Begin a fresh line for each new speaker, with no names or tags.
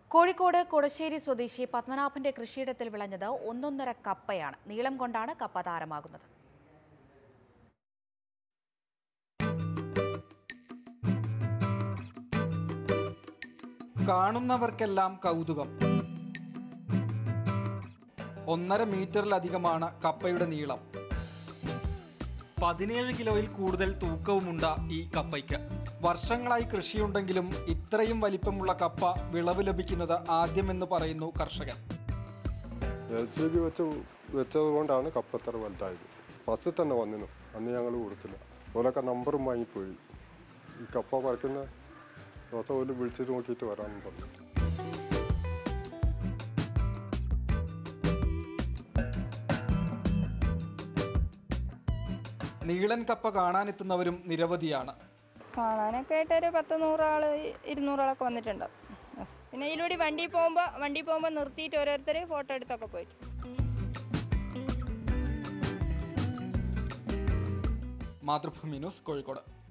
കോഴിക്കോട് കൊടശ്ശേരി സ്വദേശി പത്മനാഭന്റെ കൃഷിയിടത്തിൽ വിളഞ്ഞത് ഒന്നൊന്നര കപ്പയാണ് നീളം കൊണ്ടാണ് കപ്പ താരമാകുന്നത്
കാണുന്നവർക്കെല്ലാം കൗതുകം ഒന്നര മീറ്ററിലധികമാണ് കപ്പയുടെ നീളം പതിനേഴ് കിലോയിൽ കൂടുതൽ തൂക്കവുമുണ്ട് ഈ കപ്പയ്ക്ക് വർഷങ്ങളായി കൃഷിയുണ്ടെങ്കിലും ഇത്രയും വലിപ്പമുള്ള കപ്പ വിളവ് ലഭിക്കുന്നത് ആദ്യമെന്ന് പറയുന്നു കർഷകൻ
എൽ സി ബി വെച്ച് വെച്ചത് കൊണ്ടാണ് കപ്പത്തറ വലുതായത് ബസ്സിൽ തന്നെ വന്നിരുന്നു അന്ന് ഞങ്ങൾ കൊടുത്തില്ല ഓലൊക്കെ നമ്പറും വാങ്ങിപ്പോയി ഈ കപ്പ പറിക്കുന്ന ദിവസം ഒരു വിളിച്ചിട്ട് നോക്കിയിട്ട് വരാമെന്ന് പറഞ്ഞു
നീളൻ കപ്പ കാണാനെത്തുന്നവരും നിരവധിയാണ്
കാണാനൊക്കെ ആയിട്ട് ഒരു പത്ത് നൂറാള് ഇരുന്നൂറാളൊക്കെ വന്നിട്ടുണ്ട് പിന്നെ ഇതിലൂടെ വണ്ടി പോകുമ്പോൾ വണ്ടി പോകുമ്പോൾ നിർത്തിയിട്ട് ഓരോരുത്തർ ഫോട്ടോ എടുത്തൊക്കെ പോയിട്ട്
മാതൃഭൂമി ന്യൂസ് കോഴിക്കോട്